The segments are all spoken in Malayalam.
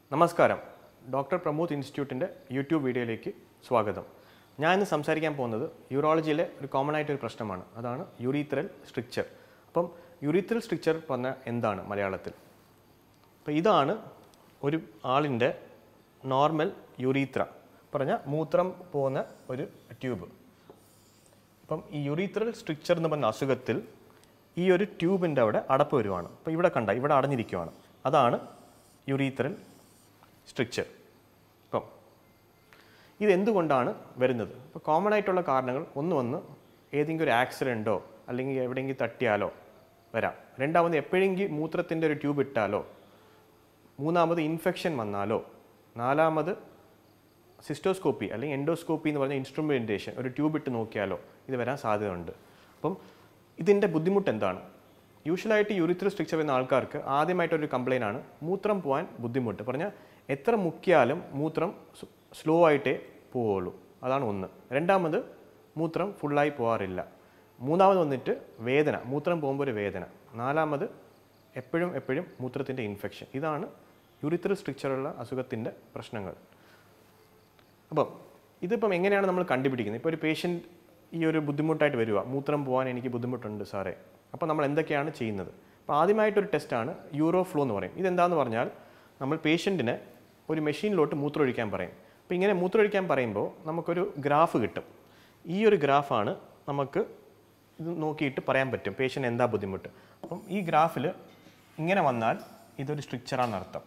നമസ്കാരം ഡോക്ടർ പ്രമോദ് ഇൻസ്റ്റിറ്റ്യൂട്ടിൻ്റെ യൂട്യൂബ് വീഡിയോയിലേക്ക് സ്വാഗതം ഞാൻ ഇന്ന് സംസാരിക്കാൻ പോകുന്നത് യൂറോളജിയിലെ ഒരു കോമൺ ആയിട്ടൊരു പ്രശ്നമാണ് അതാണ് യൂറീത്രൽ സ്ട്രിക്ചർ അപ്പം യൂറീത്രൽ സ്ട്രിക്ചർ പറഞ്ഞാൽ എന്താണ് മലയാളത്തിൽ അപ്പോൾ ഇതാണ് ഒരു ആളിൻ്റെ നോർമൽ യൂറീത്ര പറഞ്ഞാൽ മൂത്രം പോകുന്ന ഒരു ട്യൂബ് അപ്പം ഈ യുറീത്രൽ സ്ട്രിക്ചർ എന്ന് പറഞ്ഞ അസുഖത്തിൽ ഈ ഒരു ട്യൂബിൻ്റെ അവിടെ അടപ്പ് വരുവാണ് അപ്പോൾ ഇവിടെ കണ്ട ഇവിടെ അടഞ്ഞിരിക്കുവാണ് അതാണ് യുറീത്രൽ സ്ട്രിക്ചർ ഇപ്പം ഇതെന്തുകൊണ്ടാണ് വരുന്നത് ഇപ്പോൾ കോമൺ ആയിട്ടുള്ള കാരണങ്ങൾ ഒന്ന് വന്ന് ഏതെങ്കിലും ഒരു ആക്സിഡൻറ്റോ അല്ലെങ്കിൽ എവിടെയെങ്കിലും തട്ടിയാലോ വരാം രണ്ടാമത് എപ്പോഴെങ്കിലും മൂത്രത്തിൻ്റെ ഒരു ട്യൂബ് ഇട്ടാലോ മൂന്നാമത് ഇൻഫെക്ഷൻ വന്നാലോ നാലാമത് സിസ്റ്റോസ്കോപ്പി അല്ലെങ്കിൽ എൻഡോസ്കോപ്പി എന്ന് പറഞ്ഞ ഇൻസ്ട്രുമെൻറ്റേഷൻ ഒരു ട്യൂബ് ഇട്ട് നോക്കിയാലോ ഇത് വരാൻ സാധ്യതയുണ്ട് അപ്പം ഇതിൻ്റെ ബുദ്ധിമുട്ട് എന്താണ് യൂഷ്വലായിട്ട് യൂറിത്രൽ സ്ട്രിക്ചർ വരുന്ന ആൾക്കാർക്ക് ആദ്യമായിട്ടൊരു കംപ്ലയിൻ്റ് ആണ് മൂത്രം പോകാൻ ബുദ്ധിമുട്ട് പറഞ്ഞാൽ എത്ര മുക്കിയാലും മൂത്രം സ്ലോ ആയിട്ടേ പോവുള്ളൂ അതാണ് ഒന്ന് രണ്ടാമത് മൂത്രം ഫുള്ളായി പോകാറില്ല മൂന്നാമത് വന്നിട്ട് വേദന മൂത്രം പോകുമ്പോൾ ഒരു വേദന നാലാമത് എപ്പോഴും എപ്പോഴും മൂത്രത്തിൻ്റെ ഇൻഫെക്ഷൻ ഇതാണ് യൂറിത്രൽ സ്ട്രിക്ചറുള്ള അസുഖത്തിൻ്റെ പ്രശ്നങ്ങൾ അപ്പം ഇതിപ്പം എങ്ങനെയാണ് നമ്മൾ കണ്ടുപിടിക്കുന്നത് ഇപ്പോൾ ഒരു പേഷ്യൻ്റ് ഈ ഒരു ബുദ്ധിമുട്ടായിട്ട് വരിക മൂത്രം പോകാൻ എനിക്ക് ബുദ്ധിമുട്ടുണ്ട് സാറേ അപ്പോൾ നമ്മൾ എന്തൊക്കെയാണ് ചെയ്യുന്നത് അപ്പോൾ ആദ്യമായിട്ടൊരു ടെസ്റ്റാണ് യൂറോ ഫ്ലോ എന്ന് പറയും ഇതെന്താന്ന് പറഞ്ഞാൽ നമ്മൾ പേഷ്യൻറ്റിനെ ഒരു മെഷീനിലോട്ട് മൂത്രമൊഴിക്കാൻ പറയും അപ്പോൾ ഇങ്ങനെ മൂത്രമൊഴിക്കാൻ പറയുമ്പോൾ നമുക്കൊരു ഗ്രാഫ് കിട്ടും ഈ ഒരു ഗ്രാഫാണ് നമുക്ക് ഇത് നോക്കിയിട്ട് പറയാൻ പറ്റും പേഷ്യൻ്റ് എന്താ ബുദ്ധിമുട്ട് അപ്പം ഈ ഗ്രാഫിൽ ഇങ്ങനെ വന്നാൽ ഇതൊരു സ്ട്രിക്ചറാണെന്ന് അർത്ഥം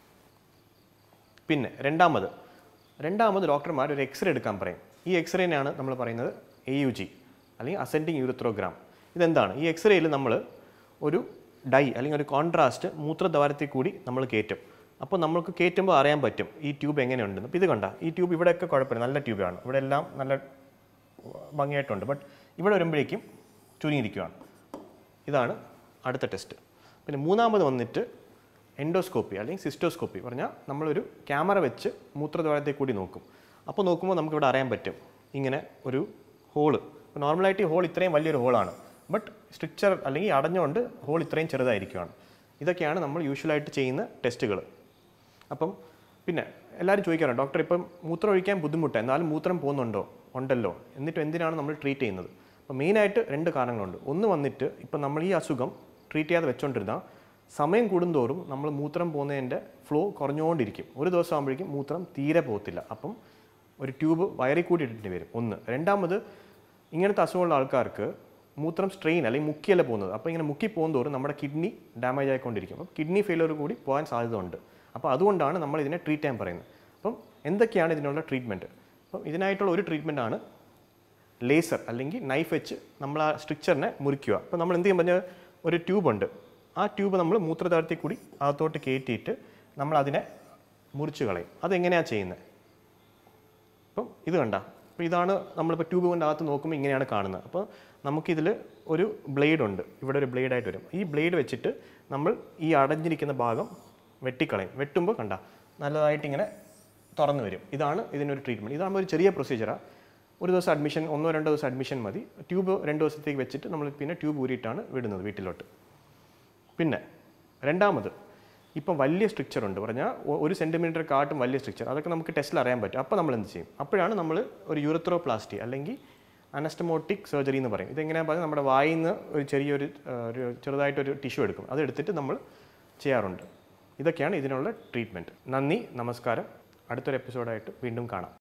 പിന്നെ രണ്ടാമത് രണ്ടാമത് ഡോക്ടർമാർ ഒരു എക്സ്റേ എടുക്കാൻ പറയും ഈ എക്സ്റേനെയാണ് നമ്മൾ പറയുന്നത് എ യു ജി അല്ലെങ്കിൽ അസെൻഡിങ് യൂറിത്രോഗ്രാം ഇതെന്താണ് ഈ എക്സ്റേയിൽ നമ്മൾ ഒരു ഡൈ അല്ലെങ്കിൽ ഒരു കോൺട്രാസ്റ്റ് മൂത്രദ്വാരത്തിൽ കൂടി നമ്മൾ കയറ്റും അപ്പോൾ നമുക്ക് കയറ്റുമ്പോൾ അറിയാൻ പറ്റും ഈ ട്യൂബ് എങ്ങനെയുണ്ടെന്ന് അപ്പോൾ ഇത് കണ്ട ഈ ട്യൂബ് ഇവിടെയൊക്കെ കുഴപ്പമില്ല നല്ല ട്യൂബാണ് ഇവിടെ എല്ലാം നല്ല ഭംഗിയായിട്ടുണ്ട് ബട്ട് ഇവിടെ വരുമ്പോഴേക്കും ചുരുങ്ങിയിരിക്കുകയാണ് ഇതാണ് അടുത്ത ടെസ്റ്റ് പിന്നെ മൂന്നാമത് വന്നിട്ട് എൻഡോസ്കോപ്പി അല്ലെങ്കിൽ സിസ്റ്റോസ്കോപ്പി പറഞ്ഞാൽ നമ്മളൊരു ക്യാമറ വെച്ച് മൂത്രദ്വാരത്തിൽ കൂടി നോക്കും അപ്പോൾ നോക്കുമ്പോൾ നമുക്കിവിടെ അറിയാൻ പറ്റും ഇങ്ങനെ ഒരു ഹോള് ഇപ്പോൾ നോർമലായിട്ട് ഈ ഹോൾ ഇത്രയും വലിയൊരു ഹോളാണ് ബട്ട് സ്ട്രിക്ചർ അല്ലെങ്കിൽ അടഞ്ഞുകൊണ്ട് ഹോൾ ഇത്രയും ചെറുതായിരിക്കുകയാണ് ഇതൊക്കെയാണ് നമ്മൾ യൂഷ്വലായിട്ട് ചെയ്യുന്ന ടെസ്റ്റുകൾ അപ്പം പിന്നെ എല്ലാവരും ചോദിക്കാറുണ്ട് ഡോക്ടർ ഇപ്പം മൂത്രം ഒഴിക്കാൻ ബുദ്ധിമുട്ട് എന്നാലും മൂത്രം പോകുന്നുണ്ടോ ഉണ്ടല്ലോ എന്നിട്ട് എന്തിനാണ് നമ്മൾ ട്രീറ്റ് ചെയ്യുന്നത് അപ്പോൾ മെയിനായിട്ട് രണ്ട് കാരണങ്ങളുണ്ട് ഒന്ന് വന്നിട്ട് ഇപ്പം നമ്മൾ ഈ അസുഖം ട്രീറ്റ് ചെയ്യാതെ വെച്ചുകൊണ്ടിരുന്നാൽ സമയം കൂടുന്തോറും നമ്മൾ മൂത്രം പോകുന്നതിൻ്റെ ഫ്ലോ കുറഞ്ഞുകൊണ്ടിരിക്കും ഒരു ദിവസം ആകുമ്പോഴേക്കും മൂത്രം തീരെ പോകത്തില്ല അപ്പം ഒരു ട്യൂബ് വയറിൽ കൂടി ഇട്ടിട്ട് വരും ഒന്ന് രണ്ടാമത് ഇങ്ങനത്തെ അസുഖമുള്ള ആൾക്കാർക്ക് മൂത്രം സ്ട്രെയിൻ അല്ലെങ്കിൽ മുക്കിയല്ല പോകുന്നത് അപ്പോൾ ഇങ്ങനെ മുക്കി പോകുന്നതോറും നമ്മുടെ കിഡ്നി ഡാമേജ് ആയിക്കൊണ്ടിരിക്കും അപ്പം കിഡ്നി ഫെയിലർ കൂടി പോകാൻ സാധ്യത ഉണ്ട് അപ്പോൾ അതുകൊണ്ടാണ് നമ്മൾ ഇതിനെ ട്രീറ്റ് ചെയ്യാൻ പറയുന്നത് അപ്പം എന്തൊക്കെയാണ് ഇതിനുള്ള ട്രീറ്റ്മെൻറ്റ് അപ്പം ഇതിനായിട്ടുള്ള ഒരു ട്രീറ്റ്മെൻറ്റാണ് ലേസർ അല്ലെങ്കിൽ നൈഫ് വെച്ച് നമ്മൾ ആ സ്ട്രിക്ചറിനെ മുറിക്കുക അപ്പോൾ നമ്മൾ എന്ത് ചെയ്യും പറഞ്ഞാൽ ഒരു ട്യൂബുണ്ട് ആ ട്യൂബ് നമ്മൾ മൂത്രദ്വാരത്തിൽ കൂടി അകത്തോട്ട് കയറ്റിയിട്ട് നമ്മൾ അതിനെ മുറിച്ച് കളയും അതെങ്ങനെയാണ് ചെയ്യുന്നത് അപ്പം ഇത് കണ്ട അപ്പോൾ ഇതാണ് നമ്മളിപ്പോൾ ട്യൂബ് കൊണ്ട് അകത്ത് നോക്കുമ്പോൾ ഇങ്ങനെയാണ് കാണുന്നത് അപ്പോൾ നമുക്കിതിൽ ഒരു ബ്ലേഡ് ഉണ്ട് ഇവിടെ ഒരു ബ്ലേഡ് ആയിട്ട് വരും ഈ ബ്ലേഡ് വെച്ചിട്ട് നമ്മൾ ഈ അടഞ്ഞിരിക്കുന്ന ഭാഗം വെട്ടിക്കളയും വെട്ടുമ്പോൾ കണ്ട നല്ലതായിട്ട് ഇങ്ങനെ തുറന്നു വരും ഇതാണ് ഇതിനൊരു ട്രീറ്റ്മെൻറ്റ് ഇതാകുമ്പോൾ ഒരു ചെറിയ പ്രൊസീജിയറാണ് ഒരു ദിവസം അഡ്മിഷൻ ഒന്നോ രണ്ടോ ദിവസം അഡ്മിഷൻ മതി ട്യൂബ് രണ്ട് ദിവസത്തേക്ക് വെച്ചിട്ട് നമ്മൾ പിന്നെ ട്യൂബ് ഊരിയിട്ടാണ് വിടുന്നത് വീട്ടിലോട്ട് പിന്നെ രണ്ടാമത് ഇപ്പം വലിയ സ്ട്രിക്ചർ ഉണ്ട് പറഞ്ഞാൽ ഒ- ഒരു സെൻറ്റിമീറ്റർ കാട്ടും വലിയ സ്ട്രിക്ചർ അതൊക്കെ നമുക്ക് ടെസ്റ്റിൽ അറിയാൻ പറ്റും അപ്പോൾ നമ്മൾ എന്ത് ചെയ്യും അപ്പോഴാണ് നമ്മൾ ഒരു യൂറത്രോപ്ലാസ്റ്റി അല്ലെങ്കിൽ അനസ്റ്റമോട്ടിക് സർജറി എന്ന് പറയും ഇതെങ്ങനെയാണെന്ന് പറഞ്ഞാൽ നമ്മുടെ വായിൽ നിന്ന് ഒരു ചെറിയൊരു ആ, ഒരു ചെറുതായിട്ടൊരു ടിഷ്യൂ എടുക്കും അത് എടുത്തിട്ട് നമ്മൾ ചെയ്യാറുണ്ട് ഇതൊക്കെയാണ് ഇതിനുള്ള ട്രീറ്റ്മെൻറ്റ് നന്ദി നമസ്കാരം അടുത്തൊരു എപ്പിസോഡായിട്ട് വീണ്ടും കാണാം